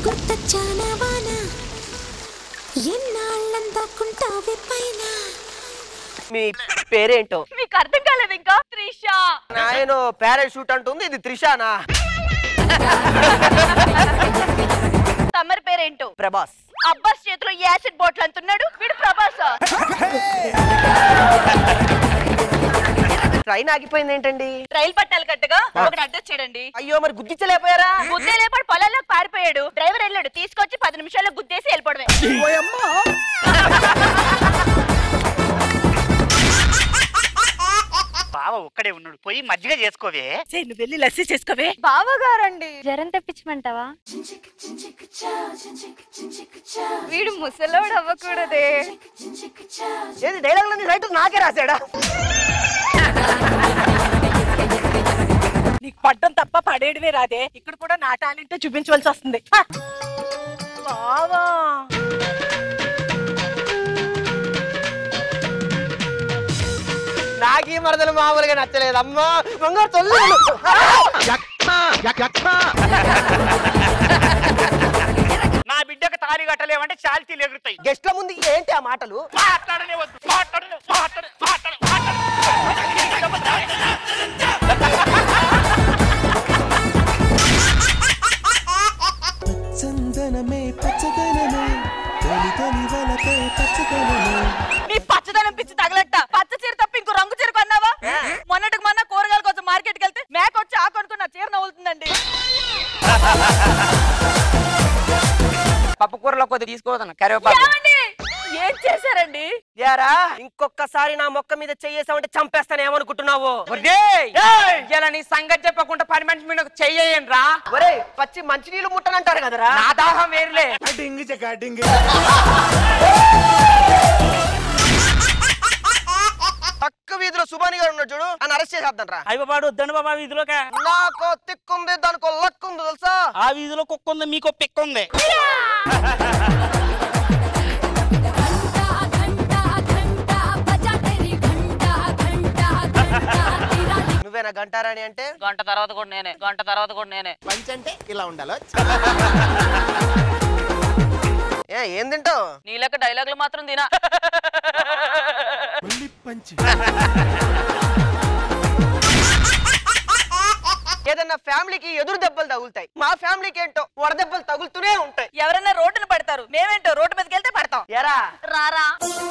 గుర్తొచ్చానా వాన ఎన్నాళ్ళందాకుంటావే పైన మీ పేరేంటో మీకు అర్థం కాలేదు ఇంకా త్రిష ఆయన పారాషూట్ అంటుంది ఇది త్రిషానా తమరి పేరేంటో ప్రభాస్ అబ్బాస్ చేతిలో యాసిడ్ బాటిల్ అంటున్నాడు వీడు ప్రభాస్ ట్రైన్ ఆగిపోయింది ఏంటండి రైలు పట్టాలి కట్టగా ఒకటి అడ్రస్ చేయడండి అయ్యో మరి గుద్దించలేకపోయారా గుద్దే లేపాడు పొలాల్లోకి పారిపోయాడు డ్రైవర్ వెళ్ళాడు తీసుకొచ్చి పది నిమిషాల్లో గుద్దేసి వెళ్ళిపోవడమే బావ ఒక్కడే ఉన్నాడు పోయి మజ్జిగ చేసుకోవే నువ్వు వెళ్ళి లస్సీ చేసుకోవే బావగారండి జ్వరం తెప్పించమంటావా వీడు ముసలోడు అవ్వకూడదే ఏది డైలాగ్ రైట్ నాకే రాశాడా నీకు పడ్డం తప్ప పడేయడమే రాదే ఇక్కడ కూడా నా టాలెంట్ చూపించవలసి వస్తుంది హ! బావా నాకీ మరదలు మామూలుగా నచ్చలేదు అమ్మా బంగారు తొల్లు నా బిడ్డకు తాళి కట్టలేవంటే చాల్తీలు ఎగురుతాయి గెస్ట్ల ముందు ఏంటి ఆ మాటలు మాట్లాడనే వద్దు మాట్లాడనే మాట్లాడ మాట్లాడ చందనమే పచ్చదనమే తొలి తొలి వలపే పచ్చదనమే నీ పచ్చదనం పిచ్చి తగలట్ట పచ్చ చీర తప్ప ఇంకో రంగు చీర కొన్నావా మొన్నటికి మొన్న కూరగాయల కోసం మార్కెట్కి వెళ్తే మేక వచ్చి ఆ కొనుక్కున్న చీర నవ్వులుతుందండి పప్పు కూరలో కొద్దిగా తీసుకోవద్దు కరివేపాకు ఏమండి? ఏం చేశారండి యారా ఇంకొకసారి నా మొక్క మీద చెయ్యేసావంటే చంపేస్తాను ఏమనుకుంటున్నావు ఇలా నీ సంగతి చెప్పకుండా పని మనిషి మీద చెయ్యండి రా ఒరే పచ్చి మంచినీళ్ళు ముట్టనంటారు కదరా నా దాహం వేరులే డింగ్ చెక్క డింగ్ పక్క వీధిలో సుబాని గారు ఉన్నాడు చూడు అని అరెస్ట్ చేసేద్దాం రా అయ్య బాబా వద్దండి బాబా వీధిలోకి నాకు తిక్కుంది దానికి లక్ ఉంది తెలుసా ఆ వీధిలో కుక్క ఉంది మీకు పిక్క ఉంది నువ్వేనా గంటారాని అంటే గంట తర్వాత కూడా నేనే గంట తర్వాత కూడా నేనే పంచ్ అంటే ఇలా ఉండాలి ఏ ఏం తింటావు నీ లెక్క డైలాగులు మాత్రం తినా మళ్ళీ పంచ్ ఏదన్నా ఫ్యామిలీకి ఎదురు దెబ్బలు తగులుతాయి మా ఫ్యామిలీకి ఏంటో వడదెబ్బలు తగులుతూనే ఉంటాయి ఎవరైనా రోడ్డును పడతారు మేమేంటో రోడ్డు మీదకి వెళ్తే పడతాం ఎరా రారా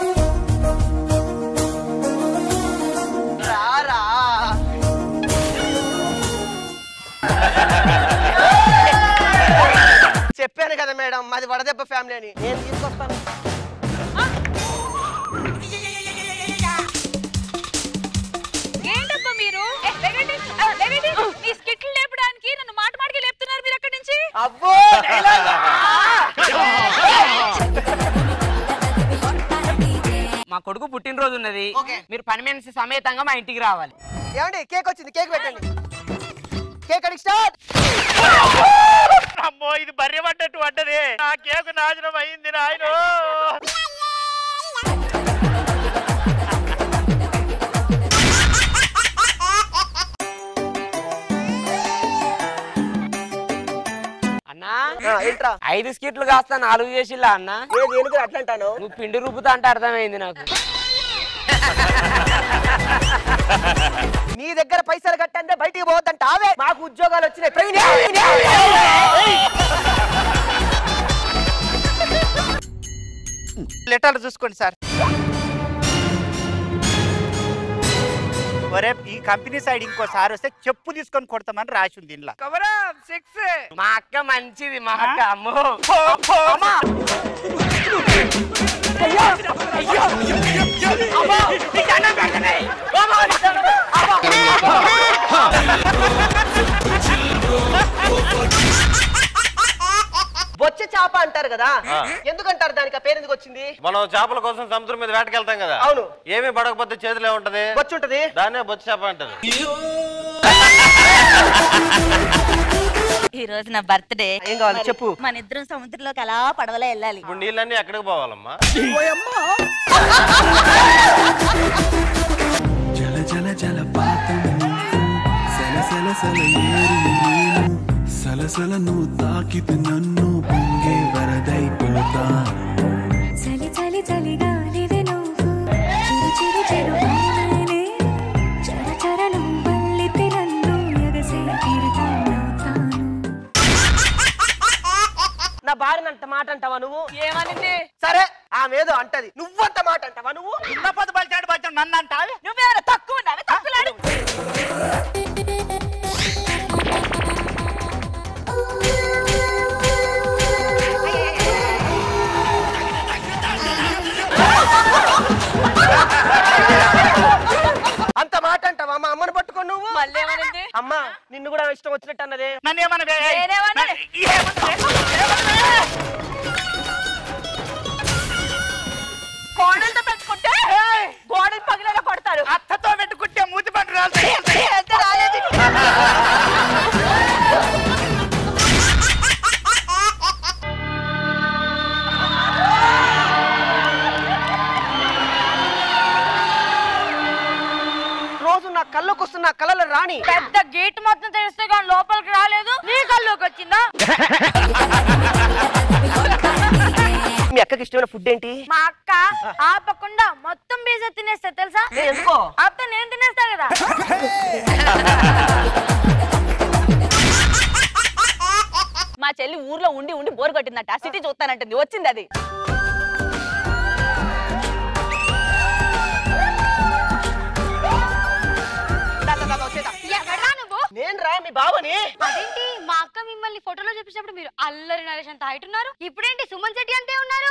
రారా చెప్పాను కదా మేడం మాది వడదెబ్బ ఫ్యామిలీ అని నేను తీసుకొస్తాను ఏంటబ్బా మీరు ఏ, లేవండి. ఆ, లేవండి. ఈ స్కిట్లు లేపడానికి నన్ను మాట మాటకి లేపుతున్నారు మీరు అక్కడి నుంచి అబ్బో dialogue. మా కొడుకు పుట్టినరోజు ఉన్నది ఓకే. మీరు పని మనిషి సమేతంగా మా ఇంటికి రావాలి ఏమండి కేక్ వచ్చింది కేక్ పెట్టండి కేక్ అడిగి స్టార్ట్ అమ్మో ఇది బర్రె పడ్డట్టు పడ్డది నా కేకు నాశనం అయింది నాయన అన్నా ఏంట్రా ఐదు స్కిట్లు కాస్త నాలుగు చేసిల్లా అన్న ఏ దేనికి అట్లా అంటాను నువ్వు పిండి రుబ్బుతా అంటే అర్థమైంది నాకు నీ దగ్గర పైసలు కట్టంటే బయటికి పోవద్దంట అవే మాకు ఉద్యోగాలు వచ్చినాయి ప్రవీణ్ లెటర్లు చూసుకోండి సార్ ఒరే ఈ కంపెనీ సైడ్ ఇంకోసారి వస్తే చెప్పు తీసుకొని కొడతామని రాసి ఉంది ఇంట్లో సిక్స్ మా అక్క మంచిది మా అక్క అమ్మో అమ్మా! బొచ్చ చేప అంటారు కదా ఎందుకంటారు దానికి ఆ పేరు ఎందుకు వచ్చింది మనం చేపల కోసం సముద్రం మీద వేటకెళ్తాం కదా అవును. ఏమి పడకపోతే చేతిలో ఉంటది బొచ్చు ఉంటది దాన్నే బొచ్చు చేప అంటారు ఈ రోజు నా బర్త్డే ఏం కావాలి చెప్పు మన ఇద్దరం సముద్రంలోకి అలా పడవలో వెళ్ళాలి ఇప్పుడు నీళ్ళన్నీ ఎక్కడికి పోవాలమ్మా జల జల జల పాతం సెల సెల సెల ఏరు నేను సలసల నువ్వు తాకితే నన్ను పొంగే వరదైపోతా చలి చలి చలిగా నివే నువ్వు చిరు చిరు చిరు వాననే చర చర నువ్వల్లితే నన్ను ఎగసే తీరుతాను నా భార్యని అంత మాట అంటావా నువ్వు ఏమనింది సరే ఆమె ఏదో అంటది నువ్వంత మాట అంటావా నువ్వు ఉన్న పొద్దు బలిచాడు బలిచాడు నన్ను అంటావే నువ్వేమైనా తక్కువ ఉన్నావే తక్కువలాడు అంత మాట అంటావా మా అమ్మని పట్టుకొని నువ్వు మళ్ళీ ఏమనింది అమ్మా నిన్ను కూడా ఇష్టం వచ్చినట్టు అన్నదే నన్ను ఏమన్నా నేనేమన్నా? కోడలతో పెట్టుకుంటే గోడలు పగిలేలా కొడతారు అత్తతో పెట్టుకుంటే మూతి పట్టు రాదు ఎంత రాలేదు రోజు నా కళ్ళకు వస్తున్న కళల రాణి పెద్ద గేట్ మొత్తం తెలిస్తే కానీ లోపలికి రాలేదు నీ కల్లోకి వచ్చిందా మీ అక్కకి ఇష్టమైన ఫుడ్ ఏంటి మా అక్క ఆపకుండా మొత్తం బీజ తినేస్తా తెలుసా ఏ, ఎందుకో ఆపితే నేను తినేస్తా కదా మా చెల్లి ఊర్లో ఉండి ఉండి బోర్ కొట్టిందట సిటీ చూస్తానంటుంది వచ్చింది అది దా, దా, దా, వచ్చేదా. ఎవరా నువ్వు నేను రా మీ బావని అదేంటి మా అక్క మిమ్మల్ని ఫోటోలో చూపించినప్పుడు మీరు అల్లరి నరేష్ అంత హైట్ ఉన్నారు ఇప్పుడేంటి సుమన్ శెట్టి అంతే ఉన్నారు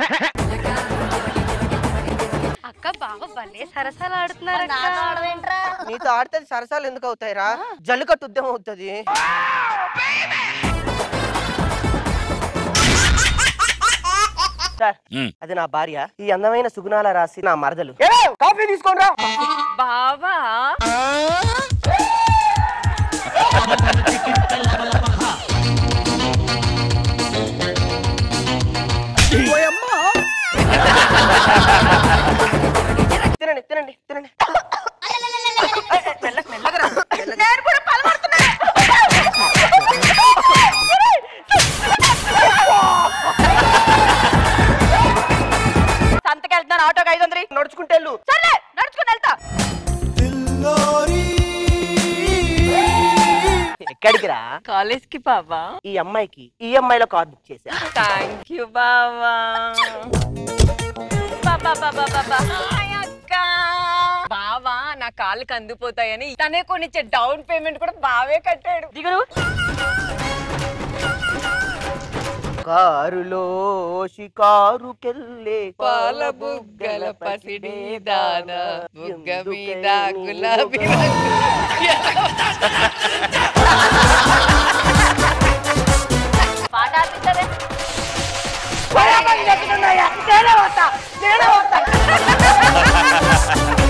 అక్క బావ భలే సరసాలు ఆడుతున్నారు అక్క. నీతో ఆడితే సరసాలు ఎందుకు అవుతాయిరా జల్లికట్టు ఉద్యమం అవుతుంది సార్ అది నా భార్య ఈ అందమైన సుగుణాల రాసి నా మరదలు ఏ, కాఫీ తీసుకోండి రా బావా తినండి తినండి తినండి నేను కూడా పలమడుతున్నా సంతకెళ్తున్నాను ఆటోకి ఐదు వందలు నడుచుకుంటే వెళ్ళు సర్లే నడుచుకుని వెళ్తా ఎక్కడికి రా కాలేజ్ కి బావా ఈ అమ్మాయికి ఈ అమ్మాయిలో కార్ బుక్ చేశా థ్యాంక్ యూ బావా బాబా బాబా బాబా హాయ్ అక్క బావా నా కాళ్ళు కందిపోతాయని తనే కొనిచ్చే డౌన్ పేమెంట్ కూడా బావే కట్టాడు దిగురు కారులో షికారుకెళ్ళే పాల బుగ్గల పసిడి దాదా బుగ్గ మీద గులాబీ పాట ఆపిస్తారే నేనే వస్తా నేనే వస్తా